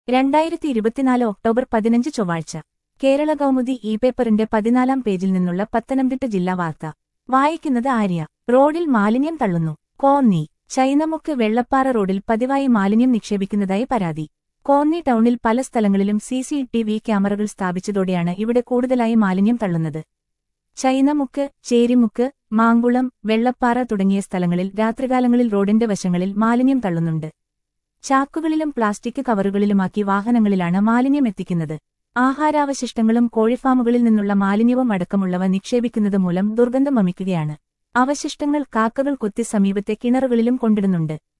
രണ്ടായിരത്തി ഇരുപത്തിനാല് ഒക്ടോബർ പതിനഞ്ച് ചൊവ്വാഴ്ച കേരള കൗമുദി ഇ പേപ്പറിന്റെ പതിനാലാം പേജിൽ നിന്നുള്ള പത്തനംതിട്ട ജില്ലാ വാർത്ത വായിക്കുന്നത് ആര്യ റോഡിൽ മാലിന്യം തള്ളുന്നു കോന്നി ചൈനമുക്ക് വെള്ളപ്പാറ റോഡിൽ പതിവായി മാലിന്യം നിക്ഷേപിക്കുന്നതായി പരാതി കോന്നി ടൗണിൽ പല സ്ഥലങ്ങളിലും സി സി ടി വി ക്യാമറകൾ സ്ഥാപിച്ചതോടെയാണ് ഇവിടെ കൂടുതലായി മാലിന്യം തള്ളുന്നത് ചൈനമുക്ക് ചേരിമുക്ക് മാങ്കുളം വെള്ളപ്പാറ തുടങ്ങിയ സ്ഥലങ്ങളിൽ രാത്രികാലങ്ങളിൽ റോഡിന്റെ വശങ്ങളിൽ മാലിന്യം തള്ളുന്നുണ്ട് ചാക്കുകളിലും പ്ലാസ്റ്റിക് കവറുകളിലുമാക്കി വാഹനങ്ങളിലാണ് മാലിന്യം എത്തിക്കുന്നത് ആഹാരാവശിഷ്ടങ്ങളും കോഴിഫാമുകളിൽ നിന്നുള്ള മാലിന്യവും അടക്കമുള്ളവ നിക്ഷേപിക്കുന്നത് മൂലം ദുർഗന്ധം വമിക്കുകയാണ് അവശിഷ്ടങ്ങൾ കാക്കകൾ കൊത്തി സമീപത്തെ കിണറുകളിലും കൊണ്ടിടുന്നുണ്ട്